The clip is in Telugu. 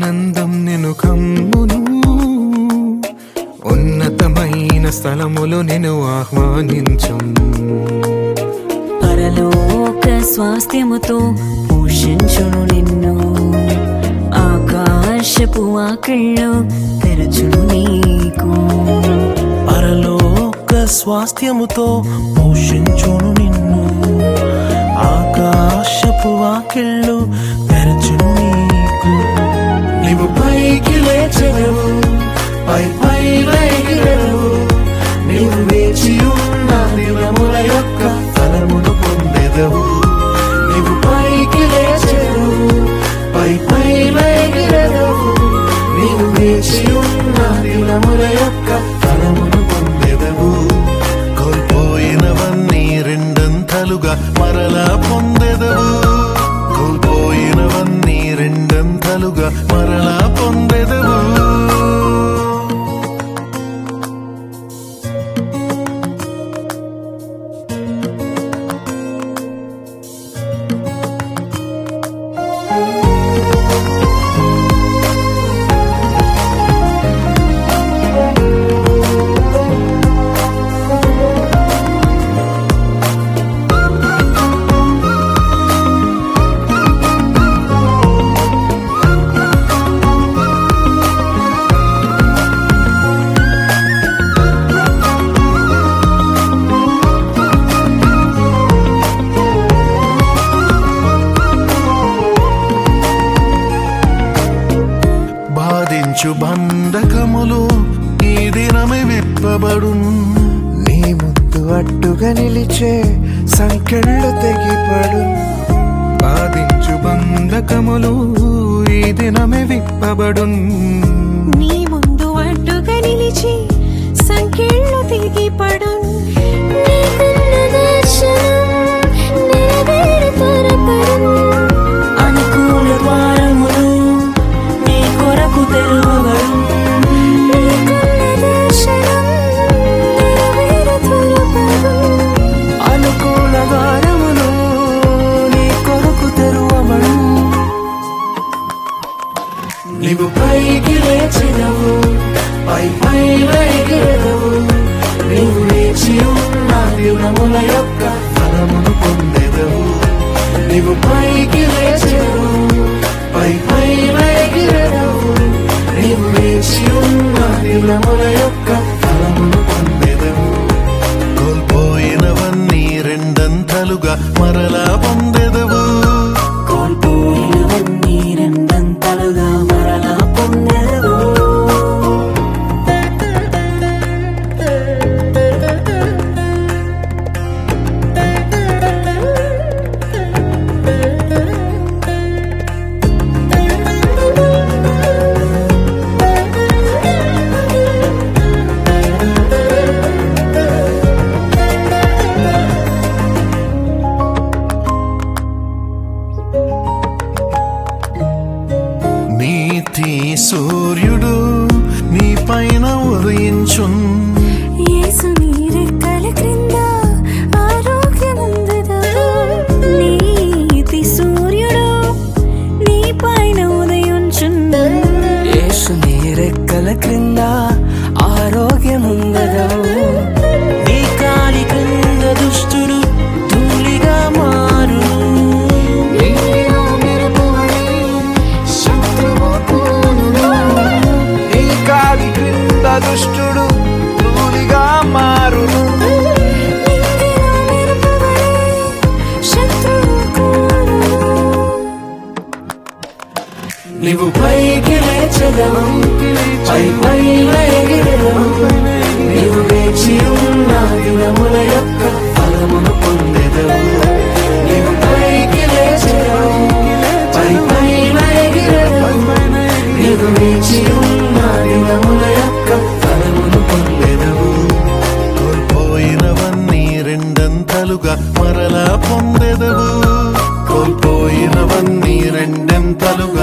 ఆనందం నిన్ను కమ్మును ఉన్నతమైన స్థలములో నేను ఆహ్వానించు పరలోక స్వాస్థ్యముతో పోషించును నిన్ను ఆకాశపు వాకిళ్ళు తెరచును నీకు పరలోక స్వాస్థ్యముతో పోషించును నిన్ను ఆకాశపు వాకిళ్ళు తెరచును నీకు నీవు పైకి లేచెదవు పై పై ఎగిరెదవు నీవు వేచి ఉన్న దినముల యొక్క ఫలమును పొందెదవు నీవు పైకి లేచెదవు పై పై ఎగిరెదవు నీవు వేచి ఉన్న దినముల యొక్క ఫలమును పొందెదవు కోల్పోయినవన్నీ రెండంతలుగా మరలా పొందెదవు కోల్పోయినవన్నీ రెండంతలుగా మరలా పొందెదవు బాధించు బంధకములు ఈ దినమే విప్పబడు నీ ముందు అడ్డుగా నిలిచే సంకెళ్ళు తెగిపడు బాధించు బంధకములు ఈ దినమే విప్పబడు నీ ముందు అడ్డుగా నిలిచి సంఖ్యలు తిరిగిపడు అనుకూల ద్వారములు నీ కొరకు తెరవబడు అనుకూల ద్వారములు నీ కొరకు తెరవబడు నీవు పైకి లేచినవు పై పై ఎగిరెదవు నీవు లేచి ఉన్న దినముల యొక్క ఫలమును పొందెదవు నీవు పైకి లేచినవు పై పై ఎగిరెదవు నీవు లేచి ఉన్న దినముల యొక్క ఫలమును పొందెదవు కోల్పోయినవన్నీ రెండంతలుగా మరలా పొందెదవు కోల్పోయినవన్నీ రెండంతలుగా మరలా పొందెదవు నీతి సూర్యుడు నీ పైన ఉదయించున్ యేసు నీ రెక్కల క్రింద ఆరోగ్యముందెదవు. నీతి సూర్యుడు నీ పైన ఉదయించును యేసు నీ రెక్కల క్రింద ఆరోగ్యముందదవు నీ కాలి క్రింద దుష్టుడు ధూళిగా మారు నీ కాలి క్రింద దుష్టుడు ధూళిగా మారును నిందిన మెరుపువలె శత్రువు కూలును. నీవు పైకి లేచదవు పై పై ఎగిరెదవు నీవు వేచి ఉన్న దినముల యొక్క ఫలమును పొందెదవు నీవు పైకి లేచదవు పై పై ఎగిరెదవు నీవు వేచి ఉన్న దినముల యొక్క ఫలమును పొందెదవు కోల్పోయినవన్నీ రెండంతలుగా మరలా పొందెదవు కోల్పోయినవన్నీ రెండంతలుగా